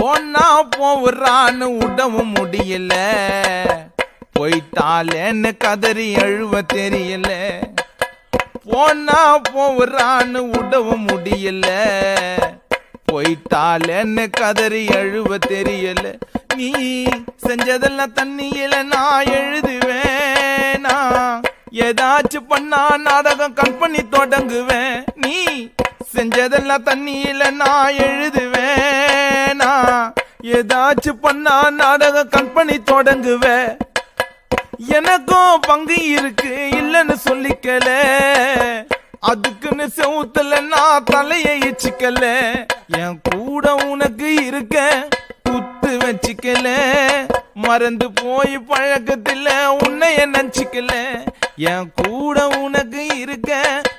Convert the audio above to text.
போனா போவுறான்னு விடவும் முடியல போயிட்டாலேன்னு கதறி அழுவ தெரியல போனா போவுறான்னு விடவும் முடியல போயிட்டாலேன்னு கதறி அழுவ தெரியல நீ செஞ்சதெல்லாம் தண்ணியில நான் எழுதுவேன் நான் ஏதாச்சும் பண்ணா நாடகம் கற்பனை தொடங்குவேன் நீ செஞ்சதெல்லாம் தண்ணியில நான் எழுதுவேன் நான் ஏதாச்சும் பண்ணா நாடகம் கற்பனை தொடங்குவேன் எனக்கும் பங்கு இருக்கு இல்லைன்னு சொல்லிக்கல அதுக்குன்னு செவுத்துல நான் தலைய இச்சிக்கல என் கூட உனக்கு இருக்க குத்து வச்சுக்கல மறந்து போய் பழக்கத்துல உன்னைய நினைச்சுக்கல என் கூட உனக்கு இருக்க